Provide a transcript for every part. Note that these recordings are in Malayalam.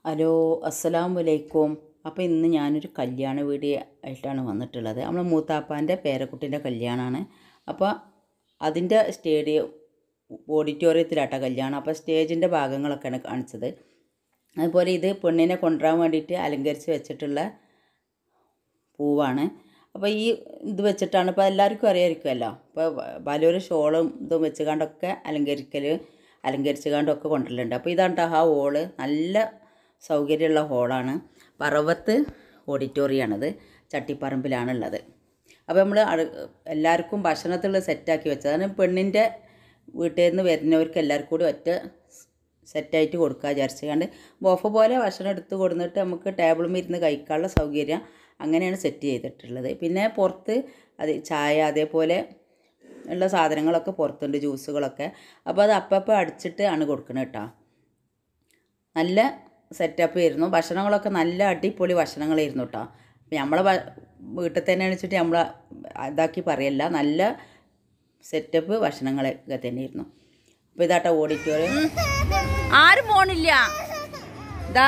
ഹലോ അസ്സലാമു അലൈക്കും അപ്പോൾ ഇന്ന് ഞാനൊരു കല്യാണ വീഡിയോ ആയിട്ടാണ് വന്നിട്ടുള്ളത് നമ്മളെ മൂത്താപ്പാൻ്റെ പേരക്കുട്ടീൻ്റെ കല്യാണമാണ് അപ്പോൾ അതിൻ്റെ സ്റ്റേഡിയം ഓഡിറ്റോറിയത്തിലാട്ടോ കല്യാണം അപ്പോൾ സ്റ്റേജിൻ്റെ ഭാഗങ്ങളൊക്കെയാണ് കാണിച്ചത് അതുപോലെ ഇത് പെണ്ണിനെ കൊണ്ടുവരാൻ വേണ്ടിയിട്ട് അലങ്കരിച്ച് വെച്ചിട്ടുള്ള പൂവാണ് അപ്പോൾ ഈ ഇത് വെച്ചിട്ടാണ് ഇപ്പോൾ എല്ലാവർക്കും അറിയാമായിരിക്കുമല്ലോ ഇപ്പോൾ പലരും ഷോളും ഇതും വെച്ച് കണ്ടൊക്കെ അലങ്കരിക്കൽ അലങ്കരിച്ച് കണ്ടൊക്കെ കൊണ്ടുവരലുണ്ട് അപ്പോൾ ഇതാണ് ട്ടോ ആ ഹോള് നല്ല സൗകര്യമുള്ള ഹോളാണ് പറവത്ത് ഓഡിറ്റോറിയമാണിത് ചട്ടിപ്പറമ്പിലാണുള്ളത് അപ്പോൾ നമ്മൾ എല്ലാവർക്കും ഭക്ഷണത്തിലുള്ള സെറ്റാക്കി വെച്ചതാണ് പെണ്ണിൻ്റെ വീട്ടിൽ നിന്ന് വരുന്നവർക്ക് എല്ലാവർക്കും കൂടി ഒറ്റ സെറ്റായിട്ട് കൊടുക്കുക വിചാരിച്ചുകൊണ്ട് ബോഫ പോലെ ഭക്ഷണം എടുത്ത് കൊടുത്തിട്ട് നമുക്ക് ടേബിളിൽ ഇരുന്ന് കഴിക്കാനുള്ള സൗകര്യം അങ്ങനെയാണ് സെറ്റ് ചെയ്തിട്ടുള്ളത് പിന്നെ പുറത്ത് അത് ചായ അതേപോലെ ഉള്ള സാധനങ്ങളൊക്കെ പുറത്തുണ്ട് ജ്യൂസുകളൊക്കെ അപ്പോൾ അത് അപ്പം അടിച്ചിട്ട് ആണ് കൊടുക്കുന്നത് കേട്ടോ നല്ല സെറ്റപ്പ് ആയിരുന്നു ഭക്ഷണങ്ങളൊക്കെ നല്ല അടിപൊളി ഭക്ഷണങ്ങളായിരുന്നു കേട്ടോ നമ്മളെ വീട്ടിൽ തന്നെ വെച്ചിട്ട് നമ്മൾ ഇതാക്കി പറയല്ല നല്ല സെറ്റപ്പ് ഭക്ഷണങ്ങളൊക്കെ തന്നെയായിരുന്നു അപ്പോൾ ഇതാട്ടോ ഓഡിറ്റോറിയം ആരും പോണില്ല ഇതാ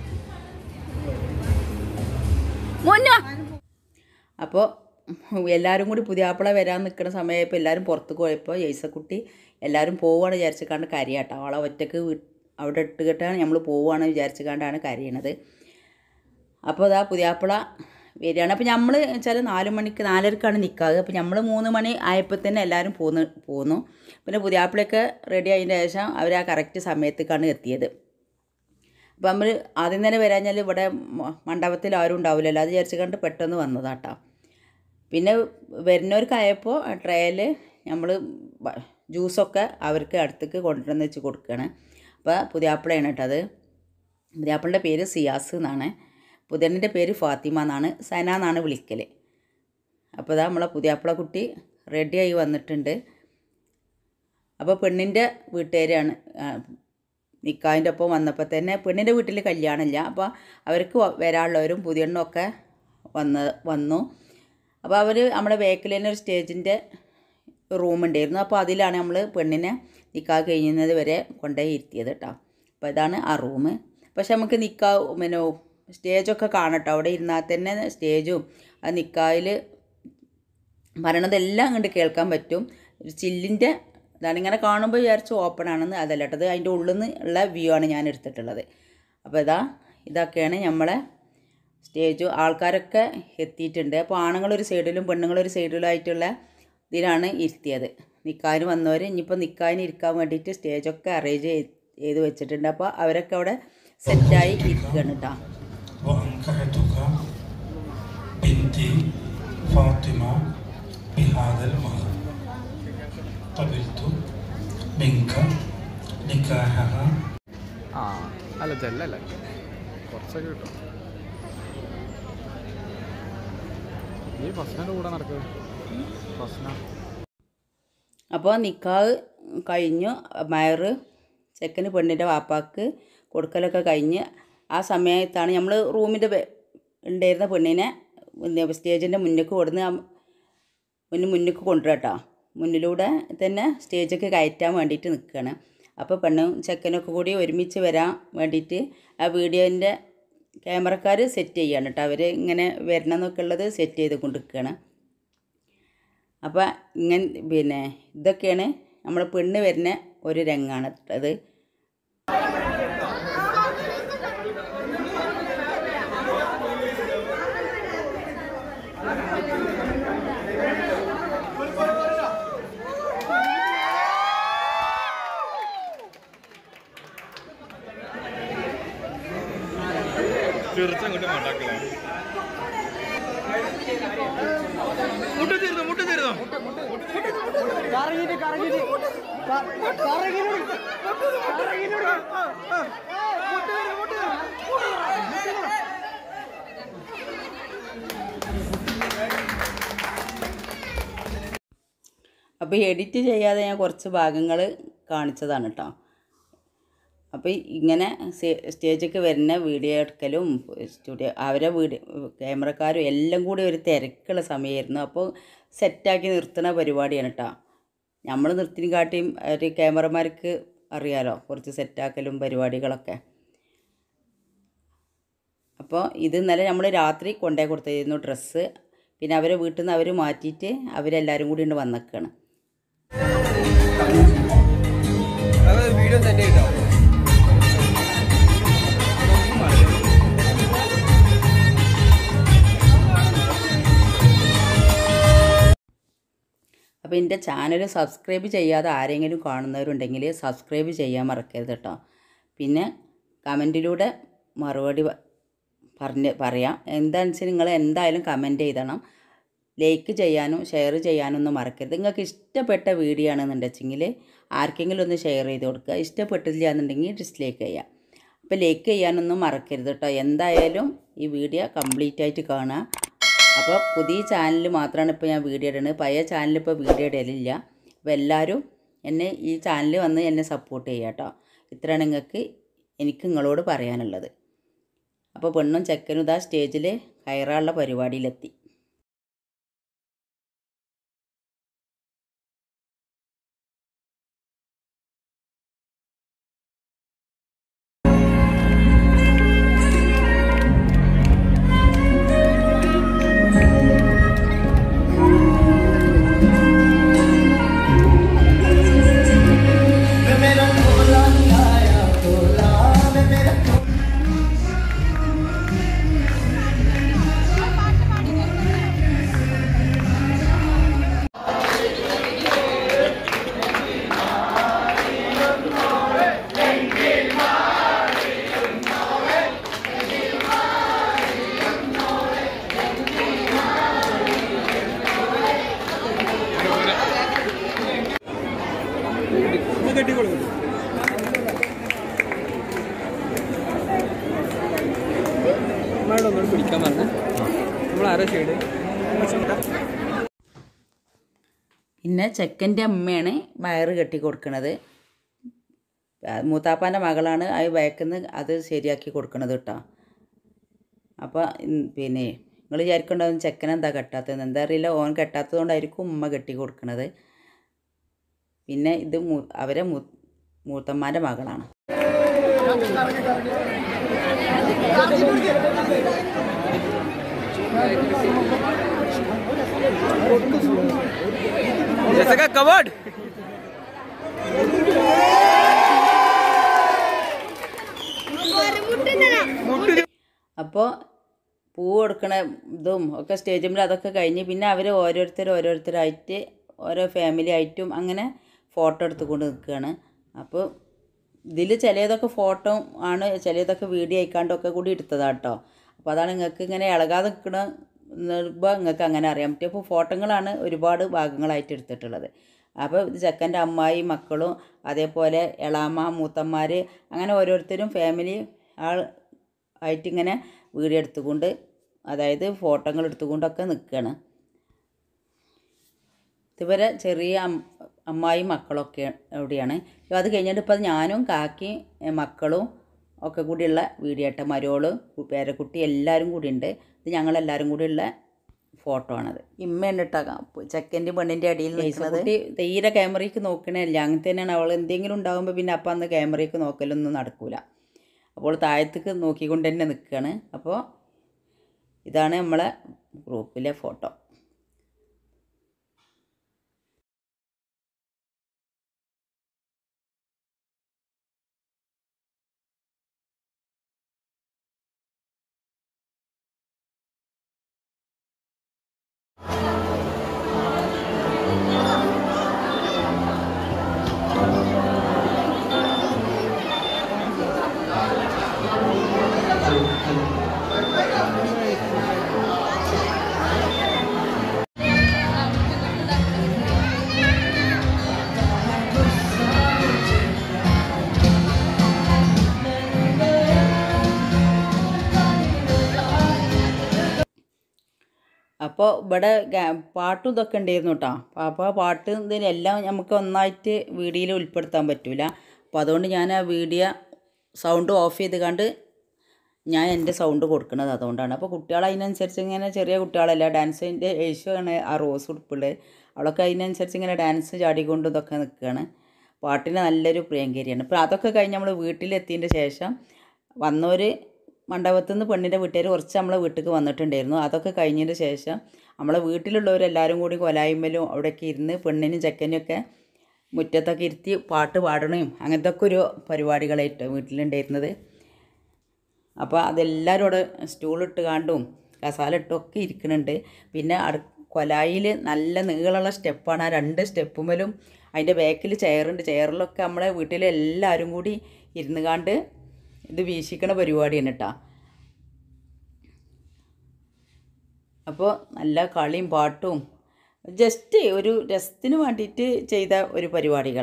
മുന്നോ അപ്പോൾ എല്ലാവരും കൂടി പുതിയാപ്പിള വരാൻ നിൽക്കുന്ന സമയമായപ്പോൾ എല്ലാവരും പുറത്തേക്ക് പോയപ്പോൾ ജയ്സക്കുട്ടി എല്ലാവരും പോവുകയാണ് വിചാരിച്ച് കണ്ട് കരയാട്ടോ അവളെ ഒറ്റക്ക് അവിടെ ഇട്ട് കെട്ടാണ് നമ്മൾ പോവുകയാണ് വിചാരിച്ച് കണ്ടാണ് കരയണത് അപ്പോൾ അതാ പുതിയാപ്പിള വരികയാണ് അപ്പോൾ നമ്മൾ വെച്ചാൽ നാല് മണിക്ക് നാലരക്കാണ് നിൽക്കാറ് അപ്പോൾ നമ്മൾ മൂന്ന് മണി ആയപ്പോൾ തന്നെ എല്ലാവരും പോന്ന് പോന്നു പിന്നെ പുതിയാപ്പിളയൊക്കെ റെഡി ആയതിന് ശേഷം അവർ ആ കറക്റ്റ് സമയത്തേക്കാണ് എത്തിയത് അപ്പോൾ നമ്മൾ ആദ്യം തന്നെ വരാഞ്ഞാൽ ഇവിടെ മണ്ഡപത്തിൽ ആരും ഉണ്ടാവില്ലല്ലോ അത് വിചാരിച്ച് കണ്ട് പെട്ടെന്ന് വന്നതാട്ടോ പിന്നെ വരുന്നവർക്കായപ്പോൾ ട്രയൽ നമ്മൾ ജ്യൂസൊക്കെ അവർക്ക് അടുത്തേക്ക് കൊണ്ടുവന്ന് വെച്ച് കൊടുക്കുകയാണ് അപ്പോൾ പുതിയാപ്പിളയാണ് കേട്ടോ അത് പുതിയാപ്പിളുടെ പേര് സിയാസ് എന്നാണ് പുതിയണ്ണിൻ്റെ പേര് ഫാത്തിമ എന്നാണ് സന എന്നാണ് വിളിക്കൽ അപ്പോൾ ഇതാ നമ്മളെ പുതിയാപ്പിള കുട്ടി റെഡിയായി വന്നിട്ടുണ്ട് അപ്പോൾ പെണ്ണിൻ്റെ വീട്ടുകാരാണ് നിക്കാഹിൻ്റെ ഒപ്പം വന്നപ്പോൾ തന്നെ പെണ്ണിൻ്റെ വീട്ടിൽ കല്യാണമില്ല അപ്പോൾ അവർക്ക് വരാനുള്ളവരും പുതിയണ്ണൊക്കെ വന്ന് വന്നു അപ്പോൾ അവർ നമ്മുടെ ബാക്കിൽ തന്നെ ഒരു സ്റ്റേജിൻ്റെ റൂം ഉണ്ടായിരുന്നു അപ്പോൾ അതിലാണ് നമ്മൾ പെണ്ണിനെ നിക്കാഹ് കഴിയുന്നത് വരെ കൊണ്ടുപോയി ഇരുത്തിയത് കേട്ടോ അപ്പോൾ ഇതാണ് ആ റൂം പക്ഷെ നമുക്ക് നിക്കാഹ് പിന്നെ സ്റ്റേജൊക്കെ കാണട്ടോ അവിടെ ഇരുന്നാൽ തന്നെ സ്റ്റേജും ആ നിക്കാഹിൽ പറയണതെല്ലാം അങ്ങോട്ട് കേൾക്കാൻ പറ്റും ഒരു ചില്ലിൻ്റെ ഇതാണ് ഇങ്ങനെ കാണുമ്പോൾ വിചാരിച്ചു ഓപ്പൺ ആണെന്ന് അതല്ല കേട്ടത് അതിൻ്റെ ഉള്ളിൽ നിന്ന് ഉള്ള വ്യൂ ആണ് ഞാൻ എടുത്തിട്ടുള്ളത് അപ്പോൾ ഇതാ ഇതൊക്കെയാണ് നമ്മളെ സ്റ്റേജ് ആൾക്കാരൊക്കെ എത്തിയിട്ടുണ്ട് അപ്പോൾ ആണുങ്ങളൊരു സൈഡിലും പെണ്ണുങ്ങളൊരു സൈഡിലും ആയിട്ടുള്ള ഇതിലാണ് ഇരുത്തിയത് നിൽക്കാനും വന്നവർ ഇനിയിപ്പോൾ നിൽക്കാനും ഇരിക്കാൻ വേണ്ടിയിട്ട് സ്റ്റേജൊക്കെ അറേഞ്ച് ചെയ്ത് വെച്ചിട്ടുണ്ട് അപ്പോൾ അവരൊക്കെ അവിടെ സെറ്റായി ഇരിക്കുകയാണ് കേട്ടോ وأنكحتك بنتي فاطمة بهذا المهر قبلت منك نكاحها ആ അല്ല ജല്ലല്ല കുറച്ചൊക്കെ കിട്ടും നീ ഫസ്റ്റിൻ്റെ കൂടെ നടക്കുക ഫസ്റ്റിനാ അപ്പോൾ നിക്കാഹ് കഴിഞ്ഞു മയർ ചെക്കന് പെണ്ണിൻ്റെ വാപ്പാക്ക് കൊടുക്കലൊക്കെ കഴിഞ്ഞ് ആ സമയത്താണ് നമ്മൾ റൂമിൻ്റെ ഉണ്ടായിരുന്ന പെണ്ണിനെ സ്റ്റേജിൻ്റെ മുന്നിലേക്ക് കൊടുന്ന് മുന്ന് മുന്നിലേക്ക് കൊണ്ടുവരട്ടോ മുന്നിലൂടെ തന്നെ സ്റ്റേജൊക്കെ കയറ്റാൻ വേണ്ടിയിട്ട് നിൽക്കുകയാണ് അപ്പോൾ പെണ്ണും ചെക്കനൊക്കെ കൂടി ഒരുമിച്ച് വരാൻ വേണ്ടിയിട്ട് ആ വീഡിയോൻ്റെ ക്യാമറക്കാർ സെറ്റ് ചെയ്യാണ് കേട്ടോ അവർ ഇങ്ങനെ വരണം എന്നൊക്കെ ഉള്ളത് സെറ്റ് ചെയ്ത് കൊണ്ടിരിക്കുകയാണ് അപ്പോൾ ഇങ്ങനെ പിന്നെ ഇതൊക്കെയാണ് നമ്മൾ പെണ്ണ് വരുന്ന ഒരു രംഗമാണ് അത് തീർച്ചയായും ഉണ്ടാക്കില്ല മുട്ട തീർന്നു മുട്ട തീർന്നു അപ്പോൾ എഡിറ്റ് ചെയ്യാതെ ഞാൻ കുറച്ച് ഭാഗങ്ങൾ കാണിച്ചതാണ് കേട്ടോ അപ്പോൾ ഇങ്ങനെ സ്റ്റേജൊക്കെ വരുന്ന വീഡിയോ എടുക്കലും സ്റ്റുഡിയോ അവരെ വീഡിയോ ക്യാമറക്കാരും എല്ലാം കൂടി ഒരു തിരക്കുള്ള സമയമായിരുന്നു അപ്പോൾ സെറ്റാക്കി നിർത്തുന്ന പരിപാടിയാണ് കേട്ടോ നമ്മൾ നിർത്തിനും കാട്ടിയും ഒരു ക്യാമറമാർക്ക് അറിയാലോ കുറച്ച് സെറ്റാക്കലും പരിപാടികളൊക്കെ അപ്പോൾ ഇത് ഇന്നലെ നമ്മൾ രാത്രി കൊണ്ടേ കൊടുത്തിരുന്നു ഡ്രസ്സ് പിന്നെ അവരെ വീട്ടിൽ നിന്ന് അവർ മാറ്റിയിട്ട് അവരെല്ലാവരും കൂടി ഉണ്ട് വന്നേക്കാണ് വീഡിയോ സെൻഡ് ചെയ്തോ അപ്പോൾ എൻ്റെ ചാനൽ സബ്സ്ക്രൈബ് ചെയ്യാതെ ആരെങ്കിലും കാണുന്നവരുണ്ടെങ്കിൽ സബ്സ്ക്രൈബ് ചെയ്യാൻ മറക്കരുത് കേട്ടോ പിന്നെ കമൻറ്റിലൂടെ മറുപടി പ- പറഞ്ഞ് പറയാം എന്താണെന്ന് വെച്ചാൽ നിങ്ങൾ എന്തായാലും കമൻറ്റ് ചെയ്തണം ലൈക്ക് ചെയ്യാനും ഷെയർ ചെയ്യാനും ഒന്നും മറക്കരുത് നിങ്ങൾക്ക് ഇഷ്ടപ്പെട്ട വീഡിയോ ആണെന്നുണ്ടെച്ചെങ്കിൽ ആർക്കെങ്കിലും ഒന്ന് ഷെയർ ചെയ്ത് കൊടുക്കുക ഇഷ്ടപ്പെട്ടില്ല എന്നുണ്ടെങ്കിൽ ഡിസ്ലൈക്ക് ചെയ്യാം അപ്പോൾ ലൈക്ക് ചെയ്യാനൊന്നും മറക്കരുത് കേട്ടോ എന്തായാലും ഈ വീഡിയോ കംപ്ലീറ്റ് ആയിട്ട് കാണുക അപ്പോൾ പുതിയ ചാനലിൽ മാത്രമാണ് ഇപ്പോൾ ഞാൻ വീഡിയോ ഇടുന്നത് പഴയ ചാനലിൽ ഇപ്പോൾ വീഡിയോ ഇടലില്ല അപ്പോൾ എല്ലാവരും എന്നെ ഈ ചാനലിൽ വന്ന് എന്നെ സപ്പോർട്ട് ചെയ്യുക കേട്ടോ ഇത്രയാണ് നിങ്ങൾക്ക് എനിക്ക് നിങ്ങളോട് പറയാനുള്ളത് അപ്പോൾ പെണ്ണും ചെക്കനും ഇതാ സ്റ്റേജിൽ കയറാനുള്ള പരിപാടിയിലെത്തി മേഡം ഒന്നുകൂടി പിടിക്കാൻ പറഞ്ഞ നമ്മൾ ആരോ ഷെയ്ഡ് പിന്നെ ചെക്കൻ്റെ അമ്മയാണ് വയറ് കെട്ടി കൊടുക്കണത് മൂത്താപ്പാൻ്റെ മകളാണ് ആ വയക്കുന്ന അത് ശരിയാക്കി കൊടുക്കണത് കേട്ടോ അപ്പോൾ ഉം, പിന്നെ നിങ്ങൾ വിചാരിക്കേണ്ടാവും ചെക്കൻ എന്താ കെട്ടാത്തത് എന്താ അറിയില്ല ഓൻ കെട്ടാത്തത് കൊണ്ടായിരിക്കും ഉമ്മ കെട്ടി കൊടുക്കണത് പിന്നെ ഇത് മൂ അവരെ മൂ മൂത്തമ്മാൻ്റെ മകളാണ് ജെസക കവേർഡ് അപ്പോൾ പൂ കൊടുക്കണ ഇതും ഒക്കെ സ്റ്റേജിൽ അതൊക്കെ കഴിഞ്ഞ് പിന്നെ അവർ ഓരോരുത്തർ ഓരോരുത്തരായിട്ട് ഓരോ ഫാമിലി ആയിട്ടും അങ്ങനെ ഫോട്ടോ എടുത്തുകൊണ്ട് നിൽക്കുകയാണ് അപ്പോൾ ഇതിൽ ചിലതൊക്കെ ഫോട്ടോ ആണ് ചിലതൊക്കെ വീഡിയോ ആയിക്കാണ്ടൊക്കെ കൂടി എടുത്തതാണ് കേട്ടോ അപ്പോൾ അതാണ് നിങ്ങൾക്ക് ഇങ്ങനെ ഇളകാതെ നിൽക്കണ നിർമ്പോൾ നിങ്ങൾക്ക് അങ്ങനെ അറിയാൻ പറ്റും അപ്പോൾ ഫോട്ടോകളാണ് ഒരുപാട് ഭാഗങ്ങളായിട്ട് എടുത്തിട്ടുള്ളത് അപ്പോൾ ഇത് ചെക്കൻ്റെ അമ്മായി മക്കളും അതേപോലെ എളാമ്മ മൂത്തന്മാർ അങ്ങനെ ഓരോരുത്തരും ഫാമിലി ആൾ ആയിട്ടിങ്ങനെ വീഡിയോ എടുത്തുകൊണ്ട് അതായത് ഫോട്ടോകൾ എടുത്തുകൊണ്ടൊക്കെ നിൽക്കുകയാണ് ഇതുവരെ ചെറിയ അം- അമ്മായും മക്കളൊക്കെ എവിടെയാണ് അത് കഴിഞ്ഞിട്ട് ഇപ്പോൾ ഞാനും കാക്കി എ, മക്കളും ഒക്കെ കൂടിയുള്ള വീഡിയോ ആയിട്ട് മരോള് പേരക്കുട്ടി എല്ലാവരും കൂടി ഉണ്ട് ഇത് ഞങ്ങളെല്ലാവരും കൂടിയുള്ള ഫോട്ടോ ആണത് ഇമ്മയാണ് കേട്ടോ ചെക്കൻ്റെ പെണ്ണിൻ്റെ അടിയിൽ നിൽക്കുന്നത് തീരെ ക്യാമറയ്ക്ക് നോക്കണില്ല അങ്ങനെ തന്നെയാണ് അവൾ എന്തെങ്കിലും ഉണ്ടാകുമ്പോൾ പിന്നെ അപ്പം അന്ന് ക്യാമറയ്ക്ക് നോക്കലൊന്നും നടക്കൂല അപ്പോൾ താഴത്തേക്ക് നോക്കിക്കൊണ്ട് തന്നെ നിൽക്കുകയാണ് അപ്പോൾ ഇതാണ് നമ്മളെ ഗ്രൂപ്പിലെ ഫോട്ടോ അപ്പോൾ ഇവിടെ ഗാ- പാട്ടും ഇതൊക്കെ ഉണ്ടായിരുന്നു കേട്ടോ അപ്പോൾ ആ പാട്ട് ഇതിനെല്ലാം നമുക്ക് ഒന്നായിട്ട് വീഡിയോയിൽ ഉൾപ്പെടുത്താൻ പറ്റില്ല അപ്പോൾ അതുകൊണ്ട് ഞാൻ ആ വീഡിയോ സൗണ്ട് ഓഫ് ചെയ്ത് കണ്ട് ഞാൻ എൻ്റെ സൗണ്ട് കൊടുക്കുന്നത് അതുകൊണ്ടാണ് അപ്പോൾ കുട്ടികൾ അതിനനുസരിച്ച് ഇങ്ങനെ ചെറിയ കുട്ടികളല്ല ഡാൻസിൻ്റെ യേശുവാണ് ആ റോസ് ഉടുപ്പുള്ളത് അവളൊക്കെ അതിനനുസരിച്ച് ഇങ്ങനെ ഡാൻസ് ചാടിക്കൊണ്ട് ഇതൊക്കെ നിൽക്കുകയാണ് പാട്ടിന് നല്ലൊരു പ്രിയങ്കരിയാണ് ഇപ്പോൾ അതൊക്കെ കഴിഞ്ഞ് നമ്മൾ വീട്ടിലെത്തിയതിൻ്റെ ശേഷം വന്നവർ മണ്ഡപത്തിൽ നിന്ന് പെണ്ണിൻ്റെ വീട്ടുകാർ കുറച്ച് നമ്മളെ വീട്ടിലേക്ക് വന്നിട്ടുണ്ടായിരുന്നു അതൊക്കെ കഴിഞ്ഞതിന് ശേഷം നമ്മളെ വീട്ടിലുള്ളവരെല്ലാവരും കൂടി കൊലായ്മലും അവിടെയൊക്കെ ഇരുന്ന് പെണ്ണിനും ചെക്കനും ഒക്കെ മുറ്റത്തൊക്കെ ഇരുത്തി പാട്ട് പാടണയും അങ്ങനത്തെ ഒക്കെ ഒരു പരിപാടികളായിട്ട് വീട്ടിലുണ്ടായിരുന്നത് അപ്പോൾ അതെല്ലാവരും അവിടെ സ്റ്റൂളിട്ട് കാണ്ടും കസാല ഇട്ടൊക്കെ ഇരിക്കുന്നുണ്ട് പിന്നെ അടു കൊലായിൽ നല്ല നീളമുള്ള സ്റ്റെപ്പാണ് ആ രണ്ട് സ്റ്റെപ്പുമേലും അതിൻ്റെ ബാക്കിൽ ചെയറുണ്ട് ചെയറിലൊക്കെ നമ്മളെ വീട്ടിലെ എല്ലാവരും കൂടി ഇരുന്ന് കാണ്ട് ഇത് വീശിക്കണ പരിപാടിയാണ് കേട്ടോ അപ്പോൾ നല്ല കളിയും പാട്ടും ജസ്റ്റ് ഒരു രസത്തിന് വേണ്ടിയിട്ട് ചെയ്ത ഒരു പരിപാടികൾ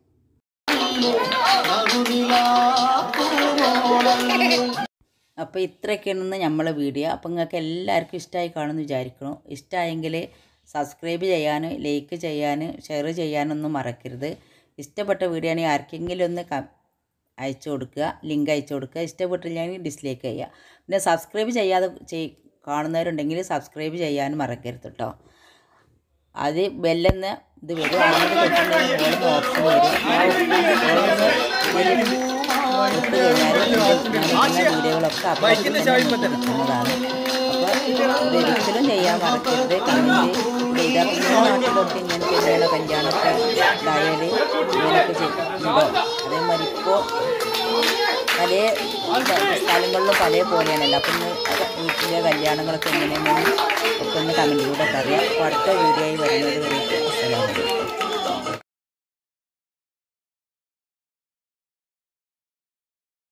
അപ്പോൾ ഇത്രയൊക്കെയാണ് നമ്മളെ വീഡിയോ അപ്പോൾ നിങ്ങൾക്ക് എല്ലാവർക്കും ഇഷ്ടമായി കാണുമെന്ന് വിചാരിക്കണം ഇഷ്ടമായെങ്കിൽ സബ്സ്ക്രൈബ് ചെയ്യാനും ലൈക്ക് ചെയ്യാനും ഷെയർ ചെയ്യാനൊന്നും മറക്കരുത് ഇഷ്ടപ്പെട്ട വീഡിയോ ആണെങ്കിൽ ആർക്കെങ്കിലും ഒന്ന് ക അയച്ചു കൊടുക്കുക ലിങ്ക് അയച്ചു കൊടുക്കുക ഇഷ്ടപ്പെട്ടില്ലെങ്കിൽ ഡിസ്ലൈക്ക് ചെയ്യുക പിന്നെ സബ്സ്ക്രൈബ് ചെയ്യാതെ ചെയ് കാണുന്നവരുണ്ടെങ്കിൽ സബ്സ്ക്രൈബ് ചെയ്യാനും മറക്കരുത് കേട്ടോ അത് ബെല്ലെന്ന് ഇത് വരും അങ്ങനെ തൊട്ടുണ്ടെങ്കിൽ ഓപ്ഷൻ വരും ആ ഓപ്ഷൻ ഇട്ട് കഴിഞ്ഞാൽ വീഡിയോകളൊക്കെ അപ്ലോഡ് ചെയ്യുന്നതാണ് അപ്പോൾ ഒരിക്കലും ചെയ്യാൻ മറക്കരുത് കമൻറ്റ് ചെയ്താൽ പിന്നെ നാട്ടിലൊക്കെ ഇങ്ങനെ തന്നെയാണ് കല്യാണമൊക്കെ ഉണ്ടായാൽ ഇങ്ങനെയൊക്കെ ചെയ്യുന്നുണ്ടോ അതേമാതിരി ഇപ്പോൾ പല സ്ഥലങ്ങളിലും പല പോലെയാണല്ലോ അപ്പം ഇന്ന് വീട്ടിലെ കല്യാണങ്ങളൊക്കെ എങ്ങനെയാണെന്ന് ഒക്കെ ഒന്ന് കമൻറ്റിലൂടെ പറയാം അപ്പോൾ അടുത്ത വീഡിയോയിൽ വരുന്നത് വരേക്കും അസ്സലാമലൈക്കും